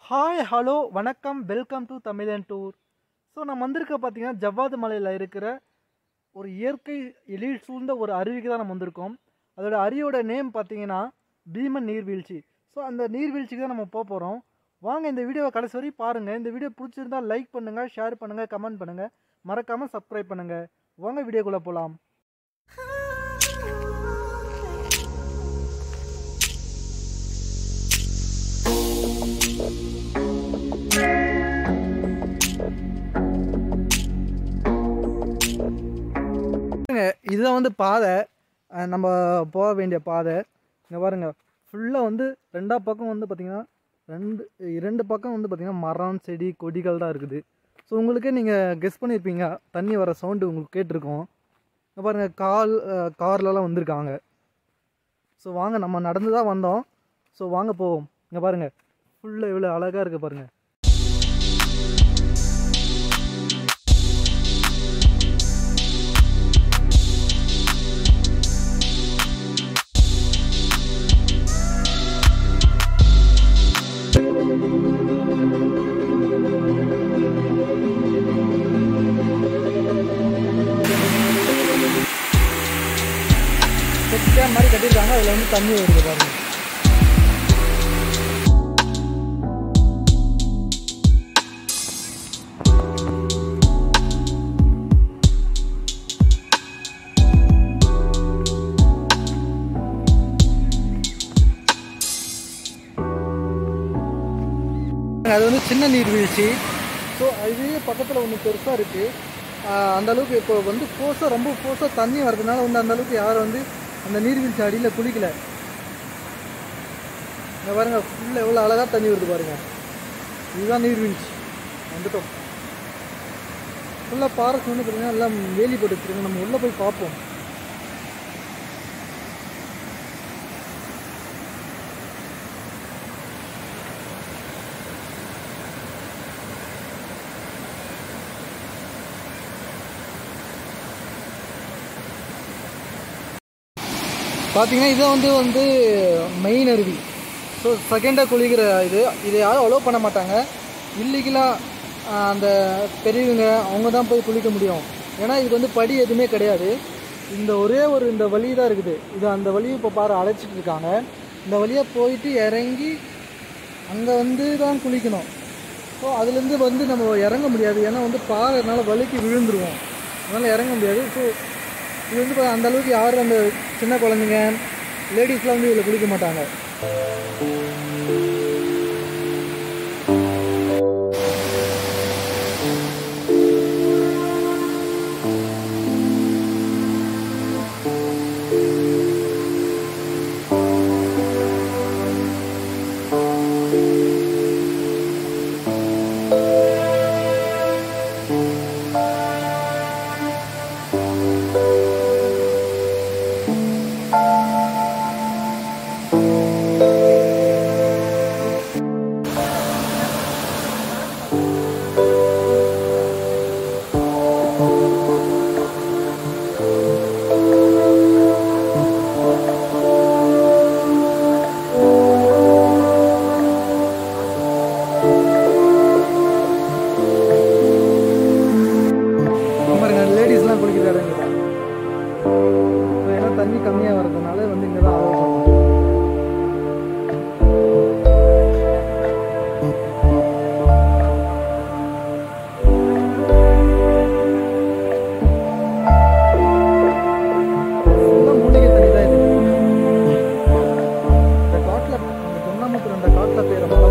hi hello வணக்கம் welcome to Tamilan tour so நம்ம வந்திருக்க பார்த்தீங்கன்னா ஜவ்வாது மலையில் இருக்கிற ஒரு இயற்கை எழில் சூழ்ந்த ஒரு அருவிக்கு தான் நம்ம வந்திருக்கோம் அதோட அருவியோட நேம் பார்த்தீங்கன்னா பீமன் நீர்வீழ்ச்சி ஸோ அந்த நீர்வீழ்ச்சிக்கு தான் நம்ம போக போகிறோம் வாங்க இந்த வீடியோவை கடைசி வரை பாருங்கள் இந்த வீடியோ பிடிச்சிருந்தா லைக் பண்ணுங்கள் ஷேர் பண்ணுங்கள் கமெண்ட் பண்ணுங்கள் மறக்காமல் சப்ஸ்கிரைப் பண்ணுங்கள் வாங்க வீடியோக்குள்ளே போகலாம் இதுதான் வந்து பாதை அஹ் நம்ம போக வேண்டிய பாதை இங்கே பாருங்க ஃபுல்லாக வந்து ரெண்டா பக்கம் வந்து பார்த்திங்கன்னா ரெண்டு இரண்டு பக்கம் வந்து பார்த்திங்கன்னா மரம் செடி கொடிகள் தான் இருக்குது ஸோ உங்களுக்கே நீங்கள் கெஸ் பண்ணியிருப்பீங்க தண்ணி வர சவுண்டு உங்களுக்கு கேட்டிருக்கோம் இங்கே பாருங்கள் கால் அஹ் கார்லலாம் வந்திருக்காங்க ஸோ வாங்க நம்ம நடந்து தான் வந்தோம் ஸோ வாங்க போவோம் இங்கே பாருங்கள் ஃபுல்லாக இவ்வளோ அழகாக இருக்குது பாருங்கள் செக் டேம் மாதிரி கட்டியிருக்காங்க அதில் வந்து தண்ணி வருது பாருங்க அது வந்து சின்ன நீர்வீழ்ச்சி ஸோ இதுவே பக்கத்தில் ஒன்று பெருசாக இருக்குது அந்த அளவுக்கு இப்போ வந்து ஃபோர்ஸாக ரொம்ப ஃபோர்ஸாக தண்ணி வர்றதுனால வந்து அந்த அளவுக்கு யாரும் வந்து அந்த நீர்வீழ்ச்சி அடியில் குளிக்கல இங்கே பாருங்க ஃபுல்லாக எவ்வளோ அழகாக தண்ணி வருது பாருங்க இதுதான் நீர்வீழ்ச்சி வந்துட்டோம் ஃபுல்லாக பாரஸ் வந்து பார்த்தீங்கன்னா எல்லாம் வேலி போட்டு வச்சுருக்கோம் நம்ம உள்ளே போய் பார்ப்போம் பார்த்தீங்கன்னா இதை வந்து வந்து மெயின் அருவி ஸோ செகண்டாக குளிக்கிற இது இதை யாரும் அலோவ் பண்ண மாட்டாங்க இல்லீகலாக அந்த பெரியவங்க அவங்க தான் போய் குளிக்க முடியும் ஏன்னா இதுக்கு வந்து படி எதுவுமே கிடையாது இந்த ஒரே ஒரு இந்த வழி தான் இருக்குது இது அந்த வழியை இப்போ பாரு அழைச்சிட்டு இருக்காங்க இந்த வழியாக போயிட்டு இறங்கி அங்கே வந்து தான் குளிக்கணும் ஸோ அதுலேருந்து வந்து நம்ம இறங்க முடியாது ஏன்னா வந்து பாறைனால வலிக்கு விழுந்துருவோம் அதனால் இறங்க முடியாது ஸோ இது வந்து பா- அந்த அளவுக்கு யாரும் அந்த சின்ன குழந்தைங்க லேடிஸ்லாம் வந்து இதில் குளிக்க மாட்டாங்க பாருங்க லேடிஸ்லாம் குளிக்கிறாரு இங்க ஏன்னா தண்ணி கம்மியாக வர்றதுனால வந்து இங்கே தான் ஆகும் ஃபுல்லாக மூலிகை தண்ணி தான் இது இந்த காட்டில் இந்த தொண்ணாமுத்தூர் அந்த காட்டில் பெய்கிற மழை